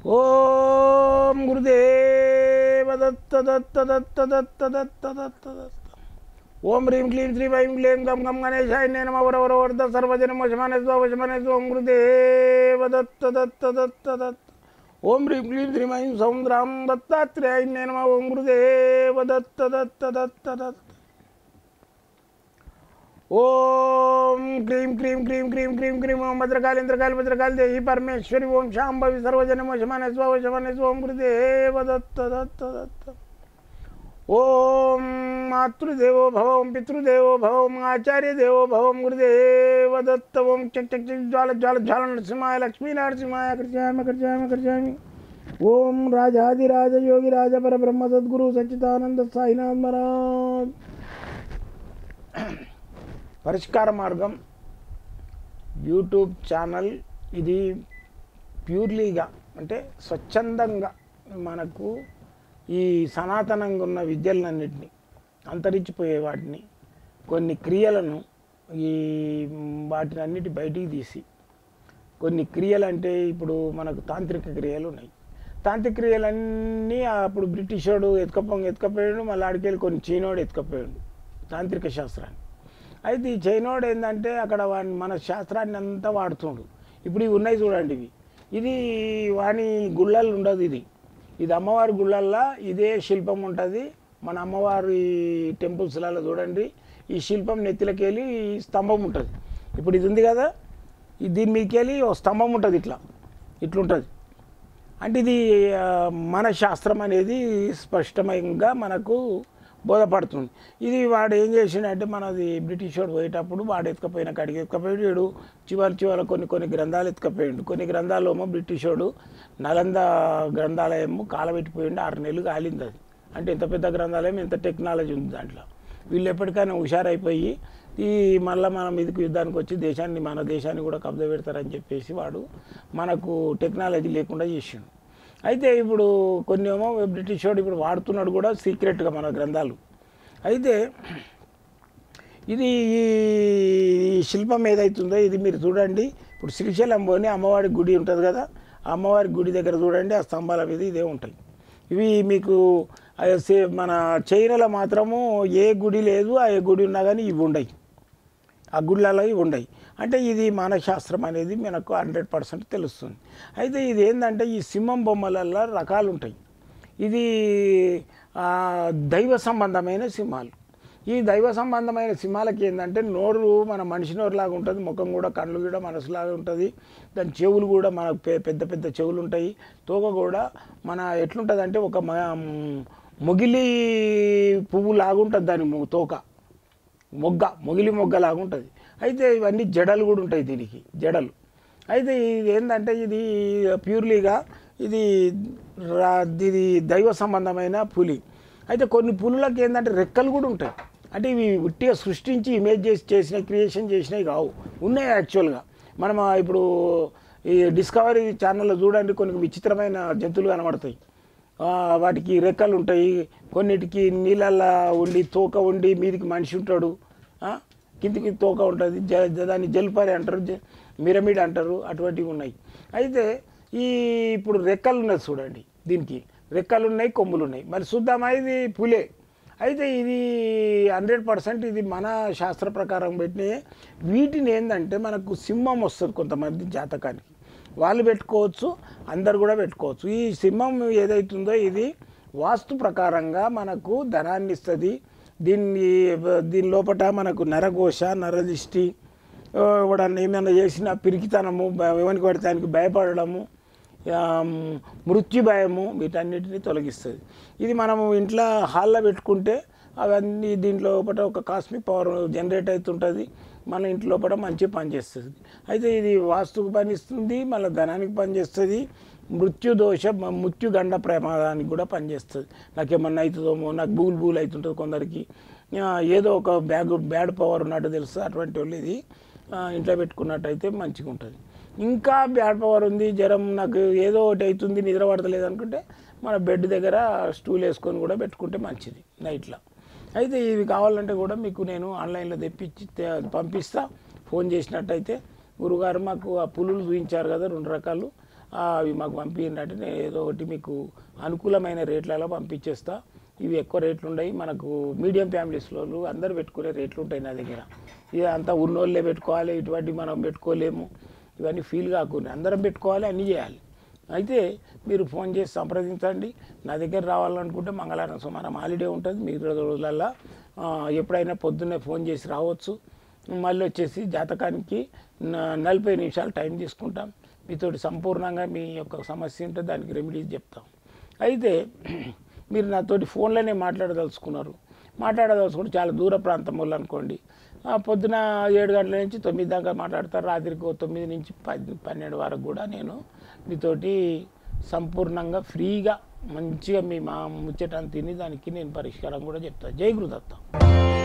ఓం గురుదేవ దత్త దత్త దత్త దత్త దత్త దత్త దత్త ఓం హ్రీం క్లీం శ్రీ వైం క్లీం గం గం గణేశాయ నేను వరవర వర్ధ సర్వజనం వశమనే స్వ వశమనే స్వ ఓం గురుదేవ దత్త దత్త దత్త దత్త ఓం హ్రీం క్లీం శ్రీ వైం సౌంద్రాం దత్తాత్రేయ నేను ఓం గురుదేవ దత్త దత్త దత్త దత్త ఓం క్రీం క్రీం క్రీం క్రీం క్రీం క్రీం ఓం భద్రకాళి ఇంద్రకాళి భద్రకాళి దేహి పరమేశ్వరి ఓం శాంభవి సర్వజనం వశమనే స్వ వశమనే స్వ ఓం గురుదేవ దత్త దత్త దత్త ఓం మాతృదేవో భవ ఓం పితృదేవో భవ ఓం ఆచార్య దేవో భవ ఓం గురుదేవ దత్త ఓం చక్ చక్ చక్ జ్వాల జ్వాల జ్వాల నరసింహాయ లక్ష్మీ నరసింహాయ కృష్యామి కృష్యామి కృష్యామి ఓం రాజాదిరాజ యోగి రాజ పరబ్రహ్మ సద్గురు సచ్చిదానంద సాయినాథ్ మహారాజ్ పరిష్కార మార్గం యూట్యూబ్ ఛానల్ ఇది ప్యూర్లీగా అంటే స్వచ్ఛందంగా మనకు ఈ సనాతనంగా ఉన్న విద్యలన్నింటినీ అంతరించిపోయే వాటిని కొన్ని క్రియలను ఈ వాటిని అన్నిటి బయటికి తీసి కొన్ని క్రియలు అంటే ఇప్పుడు మనకు తాంత్రిక క్రియలు ఉన్నాయి తాంత్రిక క్రియలన్నీ అప్పుడు బ్రిటిష్ వాడు ఎత్తుకపోంగ ఎత్తుకపోయాడు మళ్ళీ ఆడికెళ్ళి కొన్ని చీనోడు ఎత్తుకపోయాడు తాంత్రిక శాస్త్రాన్ని అయితే ఈ చైనోడు ఏంటంటే అక్కడ వాడిని మన శాస్త్రాన్ని అంతా వాడుతుండు ఇప్పుడు ఇవి ఉన్నాయి చూడండి ఇవి ఇది వాని గుళ్ళల్లో ఉండదు ఇది ఇది అమ్మవారి గుళ్ళల్లో ఇదే శిల్పం ఉంటుంది మన అమ్మవారి టెంపుల్స్లలో చూడండి ఈ శిల్పం నెత్తిలకెళ్ళి ఈ స్తంభం ఉంటుంది ఇప్పుడు ఇది ఉంది కదా ఈ దీని మీదకెళ్ళి ఒక స్తంభం ఉంటుంది ఇట్లా ఇట్లుంటుంది అంటే ఇది ఆ, మన శాస్త్రం అనేది స్పష్టంగా మనకు బోధపడుతుంది ఇది వాడు ఏం చేసిండంటే మనది బ్రిటిష్ వాడు పోయేటప్పుడు వాడు ఎత్తుకపోయిన కాడికి ఎత్తుకపోయాడు చివరి చివరి కొన్ని కొన్ని గ్రంథాలు ఎత్తుకపోయాడు కొన్ని గ్రంథాలు ఏమో బ్రిటిష్ వాడు నలంద గ్రంథాలయము కాలబెట్టిపోయిండు ఆరు నెలలు కాలింది అది అంటే ఎంత పెద్ద గ్రంథాలయం ఎంత టెక్నాలజీ ఉంది దాంట్లో వీళ్ళు ఎప్పటికైనా హుషారైపోయి ఈ మళ్ళీ మనం ఇదికి యుద్ధానికి వచ్చి దేశాన్ని మన దేశాన్ని కూడా కబ్జా పెడతారని చెప్పేసి వాడు మనకు టెక్నాలజీ లేకుండా చేసిండు అయితే ఇప్పుడు కొన్ని ఏమో బ్రిటిష్ వాడు ఇప్పుడు వాడుతున్నాడు కూడా సీక్రెట్గా మన గ్రంథాలు అయితే ఇది ఈ ఈ శిల్పం ఏదైతుందో ఇది మీరు చూడండి ఇప్పుడు శ్రీశైలం పోని అమ్మవారి గుడి ఉంటుంది కదా ఆ అమ్మవారి గుడి దగ్గర చూడండి ఆ స్తంభాల మీద ఇదే ఉంటాయి ఇవి మీకు ఆ సే- మన చైనాలో మాత్రము ఏ గుడి లేదు ఆ ఏ గుడి ఉన్నా కానీ ఇవి ఉండయి ఆ గుళ్ళలో ఇవి ఉండయి అంటే ఇది మానశాస్త్రం అనేది మనకు హండ్రెడ్ పర్సెంట్ తెలుస్తుంది అయితే ఇది ఏంటంటే ఈ సింహం బొమ్మలలో రకాలు ఉంటాయి ఇది ఆ, దైవ సంబంధమైన సింహాలు ఈ దైవ సంబంధమైన సింహాలకి ఏంటంటే నోరు మన మనిషి నోరులాగా ఉంటుంది ముఖం కూడా కళ్ళు కూడా మనసులాగా ఉంటుంది దాని చెవులు కూడా మన పె- పెద్ద పెద్ద చెవులు ఉంటాయి తోక కూడా మన ఎట్లుంటుంది అంటే ఒక మ- మొగిలి పువ్వు లాగుంటుంది దాని మొ- తోక మొగ్గ మొగిలి మొగ్గ లాగా ఉంటుంది అయితే ఇవన్నీ జడలు కూడా ఉంటాయి దీనికి జడలు అయితే ఇది ఏంటంటే ఇది ప్యూర్లీగా ఇది రా- ఇది దైవ సంబంధమైన పులి అయితే కొన్ని పులులకు ఏంటంటే రెక్కలు కూడా ఉంటాయి అంటే ఇవి ఉట్టిగా సృష్టించి ఇమేజ్ చేసి చేసిన క్రియేషన్ చేసినవి కావు ఉన్నాయి యాక్చువల్గా మనం ఆ ఇప్పుడు ఈ డిస్కవరీ ఛానల్లో చూడండి కొన్ని విచిత్రమైన జంతువులు కనబడతాయి ఆ, వాటికి రెక్కలు ఉంటాయి కొన్నిటికి నీళ్ళల్లో ఉండి తోక ఉండి మీదికి మనిషి ఉంటాడు ఆ, కిందికి తోక ఉంటుంది జ జ- దాన్ని జల్పరి అంటారు జ- మిరమిడ్ అంటారు అటువంటివి ఉన్నాయి అయితే ఈ ఇప్పుడు రెక్కలు ఉన్నది చూడండి దీనికి రెక్కలు ఉన్నాయి కొమ్ములు ఉన్నాయి మరి చూద్దామా ఇది పులే అయితే ఇది హండ్రెడ్ పర్సెంట్ ఇది మన శాస్త్ర ప్రకారం పెట్టిన వీటిని ఏంటంటే మనకు సింహం వస్తుంది కొంతమంది జాతకానికి వాళ్ళు పెట్టుకోవచ్చు అందరు కూడా పెట్టుకోవచ్చు ఈ సింహం ఏదైతుందో ఇది వాస్తు ప్రకారంగా మనకు ధనాన్ని ఇస్తుంది దీన్ని దీని లోపల మనకు నరఘోష నరదిష్టి ఆ, ఎవడన్నా ఏమైనా చేసిన పిరికితనము భ- ఎవరికి పడితే దానికి భయపడము ఆ, మృత్యు భయము వీటన్నిటిని తొలగిస్తుంది ఇది మనము ఇంట్లో హాల్లో పెట్టుకుంటే అవన్నీ దీంట్లో లోపల ఒక కాస్మిక్ పవర్ జనరేట్ అవుతుంటుంది మన ఇంటి లోపల మంచి పనిచేస్తుంది అయితే ఇది వాస్తుకు పనిస్తుంది మళ్ళీ ధనానికి పనిచేస్తుంది మృత్యు దోష మ- మృత్యుగండ ప్రమాదానికి కూడా పనిచేస్తుంది నాకు ఏమన్నా అవుతుందేమో నాకు బూల్ బూల్ అవుతుంటుంది కొందరికి ఆ, ఏదో ఒక బ్యాగ్ బ్యాడ్ పవర్ ఉన్నట్టు తెలుస్తుంది అటువంటి వాళ్ళు ఇది ఆ, ఇంట్లో పెట్టుకున్నట్టయితే మంచిగా ఉంటుంది ఇంకా బ్యాడ్ పవర్ ఉంది జ్వరం నాకు ఏదో ఒకటి అవుతుంది నిద్ర పడతలేదు అనుకుంటే మన బెడ్ దగ్గర స్టూల్ వేసుకొని కూడా పెట్టుకుంటే మంచిది నైట్లో అయితే ఇవి కావాలంటే కూడా మీకు నేను ఆన్లైన్లో తెప్పించి తే- పంపిస్తా ఫోన్ చేసినట్టయితే గురుగారు మాకు ఆ పులులు చూపించారు కదా రెండు రకాలు ఆ, అవి మాకు పంపించండి నేను ఏదో ఒకటి మీకు అనుకూలమైన రేట్లలో పంపించేస్తా ఇవి ఎక్కువ రేట్లు ఉన్నాయి మనకు మీడియం ఫ్యామిలీస్లో అందరు పెట్టుకునే రేట్లు ఉంటాయి నా దగ్గర ఇక అంతా ఉన్నోళ్ళే పెట్టుకోవాలి ఇటువంటి మనం పెట్టుకోలేము ఇవన్నీ ఫీల్ కాకుండా అందరం పెట్టుకోవాలి అన్నీ చేయాలి అయితే మీరు ఫోన్ చేసి సంప్రదించండి నా దగ్గర రావాలనుకుంటే మంగళవారం సోమవారం హాలిడే ఉంటుంది మిగతా రోజులల్లో ఆ, ఎప్పుడైనా పొద్దున్నే ఫోన్ చేసి రావచ్చు మళ్ళీ వచ్చేసి జాతకానికి న- నలభై నిమిషాలు టైం తీసుకుంటాం మీతోటి సంపూర్ణంగా మీ యొక్క సమస్య ఉంటే దానికి రెమెడీస్ చెప్తాం అయితే మీరు నాతోటి ఫోన్లోనే మాట్లాడదలుచుకున్నారు మాట్లాడదలుచుకుంటే చాలా దూర ప్రాంతం వాళ్ళు అనుకోండి ఆ, పొద్దున ఏడు గంటల నుంచి తొమ్మిది దాకా మాట్లాడతారు రాత్రికి ఓ తొమ్మిది నుంచి పది పన్నెండు వరకు కూడా నేను మీతోటి సంపూర్ణంగా ఫ్రీగా మంచిగా మీ మా ముచ్చటను తిని దానికి నేను పరిష్కారం కూడా చెప్తాను జై గురుదత్త